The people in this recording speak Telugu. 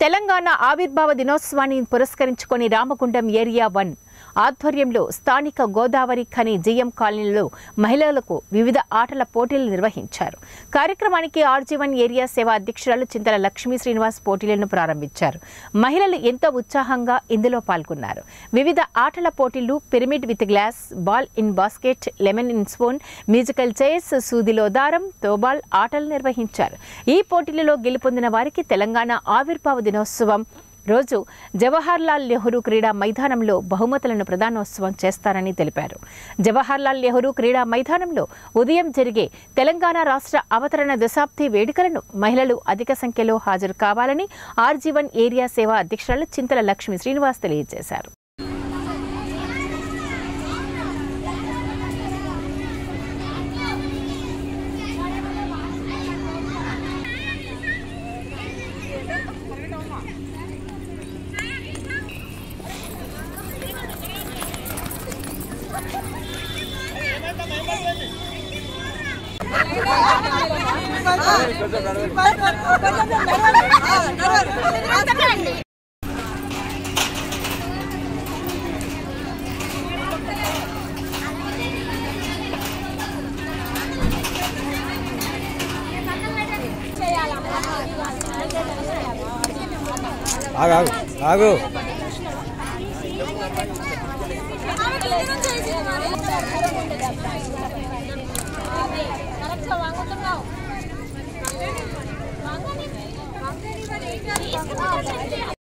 తెలంగాణ ఆవిర్భావ దినోత్సవాన్ని పురస్కరించుకొని రామగుండం ఏరియా వన్ ఆధ్వర్యంలో స్థానిక గోదావరి ఖని జిఎం కాలనీలో మహిళలకు వివిధ ఆటల పోటీలు నిర్వహించారు కార్యక్రమానికి ఆర్జీవన్ ఏరియా సేవా అధ్యక్షురాలు చింతల లక్ష్మీ శ్రీనివాస్ పోటీలను ప్రారంభించారు మహిళలు ఎంతో ఉత్సాహంగా ఇందులో పాల్గొన్నారు వివిధ ఆటల పోటీలు pyramid with glass ball in basket lemon in spoon musical chairs సూదిలో దారం త్రోబాల్ ఆటలు నిర్వహించారు ఈ పోటీలలో గెలుపొందిన వారికి తెలంగాణ ఆవిర్భావ దినోత్సవం రోజు జవహర్లాల్ నెహ్రూ క్రీడా మైదానంలో బహుమతులను ప్రదానోత్సవం చేస్తారని తెలిపారు జవహర్లాల్ నెహ్రూ క్రీడా మైదానంలో ఉదయం జరిగే తెలంగాణ రాష్ట్ర అవతరణ దశాబ్ది వేడుకలను మహిళలు అధిక సంఖ్యలో హాజరు కావాలని ఆర్జీవన్ ఏరియా సేవా అధ్యక్షురాలు చింతల లక్ష్మి శ్రీనివాస్ తెలియజేశారు ఆగు ఆగు ఆగు వాంగుతున్నావు